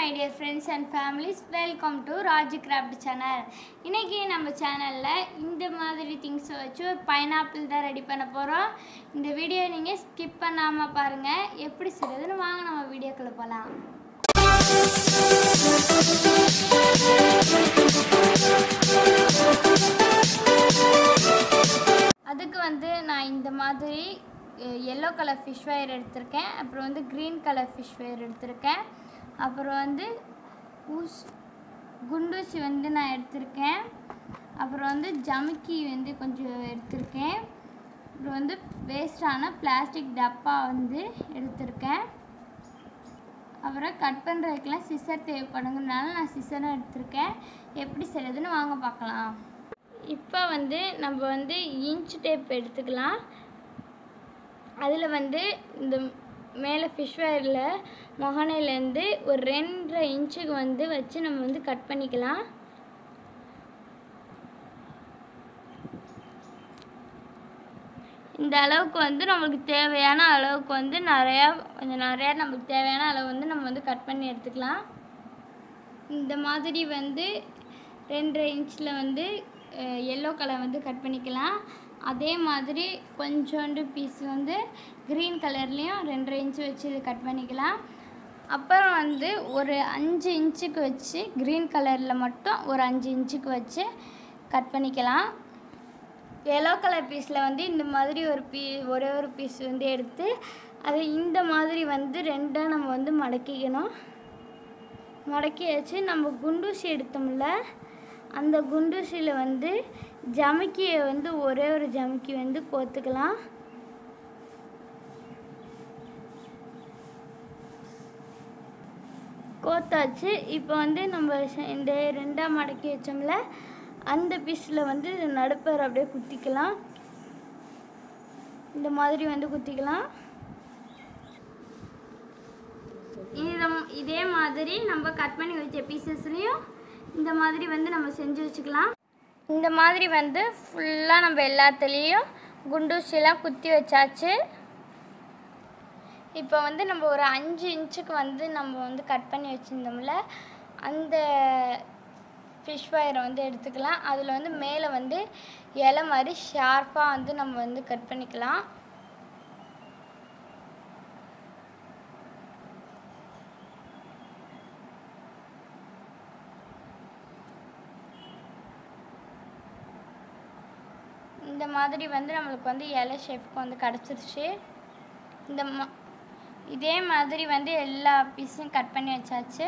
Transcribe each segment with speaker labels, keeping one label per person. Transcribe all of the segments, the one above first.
Speaker 1: my dear friends and families welcome to Raj craft channel இன்றைக்கி நம்ம சேனலில் இந்த மாதிரி திங்ஸை வச்சு ஒரு பைனாப்பிள் தான் ரெடி பண்ண போகிறோம் இந்த வீடியோ நீங்கள் ஸ்கிப் பண்ணாமல் பாருங்கள் எப்படி செய்கிறதுன்னு வாங்க நம்ம வீடியோக்குள்ளே போகலாம் அதுக்கு வந்து நான் இந்த மாதிரி எல்லோ கலர் ஃபிஷ் வயர் எடுத்திருக்கேன் அப்புறம் வந்து க்ரீன் கலர் ஃபிஷ் வயர் எடுத்திருக்கேன் அப்புறம் வந்து ஊஸ் குண்டூசி வந்து நான் எடுத்திருக்கேன் அப்புறம் வந்து ஜமுக்கி வந்து கொஞ்சம் எடுத்திருக்கேன் அப்புறம் வந்து வேஸ்டான பிளாஸ்டிக் டப்பா வந்து எடுத்திருக்கேன் அப்புறம் கட் பண்ணுறதுக்கெலாம் சிசர் தேவைப்படுங்கிறதுனால நான் சிசரும் எடுத்திருக்கேன் எப்படி செய்கிறதுன்னு வாங்க பார்க்கலாம் இப்போ வந்து நம்ம வந்து இன்ச் டேப் எடுத்துக்கலாம் அதில் வந்து இந்த மேலே ஃபிஷ் வயரில் மொகனையிலேருந்து ஒரு ரெண்டரை இன்ச்சுக்கு வந்து வச்சு நம்ம வந்து கட் பண்ணிக்கலாம் இந்த அளவுக்கு வந்து நம்மளுக்கு தேவையான அளவுக்கு வந்து நிறையா கொஞ்சம் நிறையா நம்மளுக்கு தேவையான அளவு வந்து நம்ம வந்து கட் பண்ணி எடுத்துக்கலாம் இந்த மாதிரி வந்து ரெண்டரை இன்ச்சில் வந்து எல்லோ கலர் வந்து கட் பண்ணிக்கலாம் அதே மாதிரி கொஞ்சோண்டு பீஸ் வந்து க்ரீன் கலர்லேயும் ரெண்டரை இன்ச்சு வச்சு இது கட் பண்ணிக்கலாம் அப்புறம் வந்து ஒரு அஞ்சு இன்ச்சுக்கு வச்சு க்ரீன் கலரில் மட்டும் ஒரு அஞ்சு இன்ச்சுக்கு வச்சு கட் பண்ணிக்கலாம் எல்லோ கலர் பீஸில் வந்து இந்த மாதிரி ஒரு பீ ஒரே ஒரு பீஸ் வந்து எடுத்து அதை இந்த மாதிரி வந்து ரெண்டாக நம்ம வந்து மடக்கிக்கணும் மடக்கி வச்சு நம்ம குண்டூசி எடுத்தோம்ல அந்த குண்டூசியில் வந்து ஜமுக்கியை வந்து ஒரே ஒரு ஜமுக்கி வந்து கோத்துக்கலாம் கோத்தாச்சு இப்போ வந்து நம்ம இந்த ரெண்டாக மடக்கி வச்சோம்ல அந்த பீஸில் வந்து நடுப்பர் அப்படியே குத்திக்கலாம் இந்த மாதிரி வந்து குத்திக்கலாம் இதை இதே மாதிரி நம்ம கட் பண்ணி வச்ச பீசஸ்லேயும் இந்த மாதிரி வந்து நம்ம செஞ்சு வச்சுக்கலாம் இந்த மாதிரி வந்து ஃபுல்லாக நம்ம எல்லாத்துலேயும் குண்டூசிலாம் குத்தி வச்சாச்சு இப்போ வந்து நம்ம ஒரு அஞ்சு இன்ச்சுக்கு வந்து நம்ம வந்து கட் பண்ணி வச்சுருந்தோம்ல அந்த ஃபிஷ் வயரை வந்து எடுத்துக்கலாம் அதில் வந்து மேலே வந்து இலை மாதிரி ஷார்ப்பாக வந்து நம்ம வந்து கட் பண்ணிக்கலாம் இந்த மாதிரி வந்து நம்மளுக்கு வந்து இலை ஷேஃப்க்கு வந்து கிடச்சிருச்சு இந்த மா இதே மாதிரி வந்து எல்லா பீஸையும் கட் பண்ணி வச்சாச்சு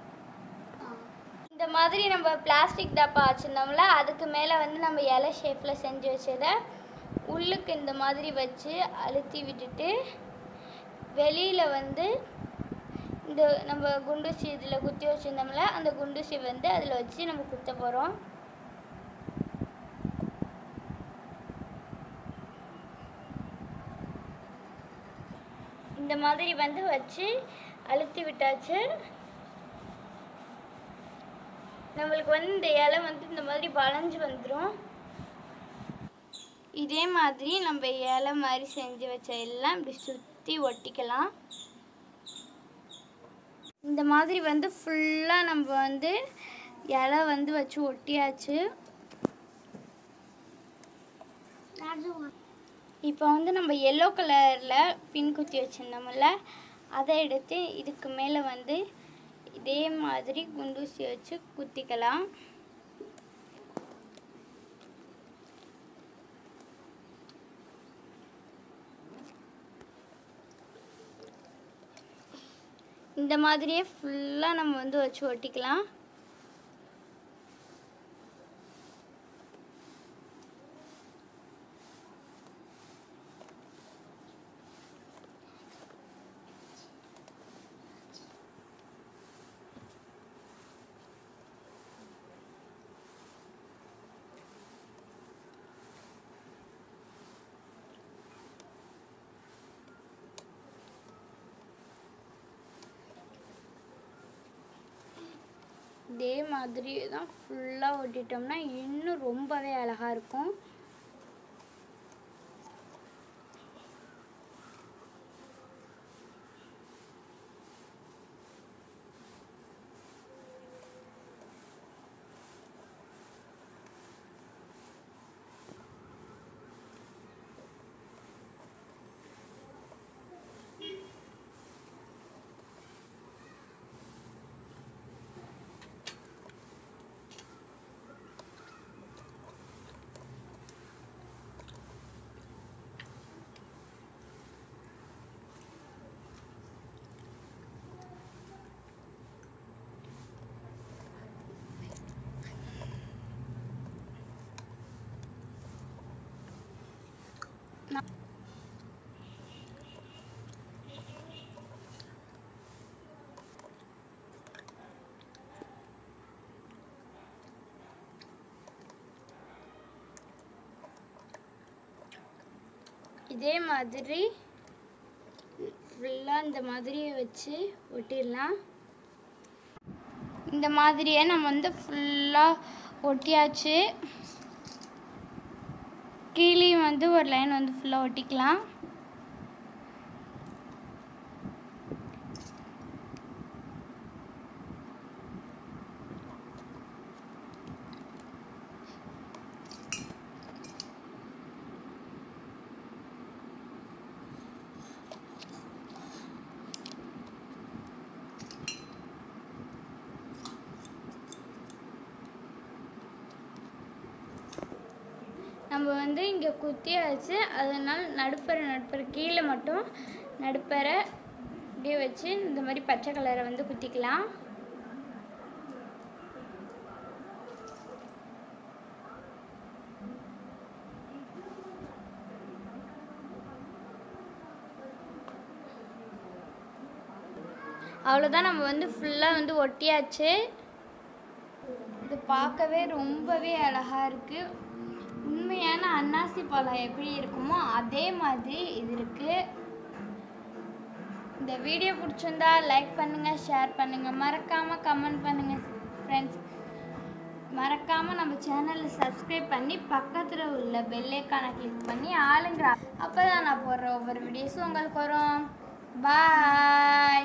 Speaker 1: இந்த மாதிரி நம்ம பிளாஸ்டிக் டப்பா வச்சுருந்தோம்ல அதுக்கு மேலே வந்து நம்ம இலை ஷேப்பில் செஞ்சு வச்சதை உள்ளுக்கு இந்த மாதிரி வச்சு அழுத்தி விட்டுட்டு வெளியில் வந்து இந்த நம்ம குண்டூசி இதில் குத்தி வச்சுருந்தோம்ல அந்த குண்டூசி வந்து அதில் வச்சு நம்ம குத்த போகிறோம் இந்த மாதிரி வந்து வச்சு அழுத்தி விட்டாச்சு நம்மளுக்கு வந்து இந்த இலை வந்து இந்த மாதிரி வளைஞ்சு வந்துடும் இதே மாதிரி நம்ம இலை மாதிரி செஞ்சு வச்ச எல்லாம் இப்படி சுற்றி ஒட்டிக்கலாம் இந்த மாதிரி வந்து ஃபுல்லாக நம்ம வந்து இலை வந்து வச்சு ஒட்டியாச்சு இப்போ வந்து நம்ம எல்லோ கலரில் பின் குத்தி வச்சுருந்தோம்ல அதை எடுத்து இதுக்கு மேலே வந்து இதே மாதிரி குண்டூசி வச்சு குத்திக்கலாம் இந்த மாதிரியே ஃபுல்லாக நம்ம வந்து வச்சு ஒட்டிக்கலாம் இதே மாதிரி தான் ஃபுல்லாக ஒட்டிட்டோம்னா இன்னும் ரொம்பவே அழகாக இருக்கும் இதே மாதிரி ஃபுல்லாக இந்த மாதிரி வச்சு ஒட்டிடலாம் இந்த மாதிரியே நம்ம வந்து ஃபுல்லாக ஒட்டியாச்சு கீழேயும் வந்து ஒரு லைன் வந்து ஃபுல்லாக ஒட்டிக்கலாம் நம்ம வந்து இங்கே குத்தியாச்சு அதனால் நடுப்பற நடுப்பற கீழே மட்டும் நடுப்பற இப்படியே வச்சு இந்த மாதிரி பச்சை கலரை வந்து குத்திக்கலாம் அவ்வளோதான் நம்ம வந்து ஃபுல்லாக வந்து ஒட்டியாச்சு இது பார்க்கவே ரொம்பவே அழகா இருக்கு உண்மையான அன்னாசி பழம் எப்படி இருக்குமோ அதே மாதிரி இது இருக்கு இந்த வீடியோ பிடிச்சிருந்தா லைக் பண்ணுங்க ஷேர் பண்ணுங்க மறக்காம கமெண்ட் பண்ணுங்க ஃப்ரெண்ட்ஸ் மறக்காம நம்ம சேனலை சப்ஸ்கிரைப் பண்ணி பக்கத்தில் உள்ள பெல்லைக்கான கிளிக் பண்ணி ஆளுங்கிற அப்போ தான் நான் போடுற ஒவ்வொரு வீடியோஸும் உங்களுக்கு வரும் பாய்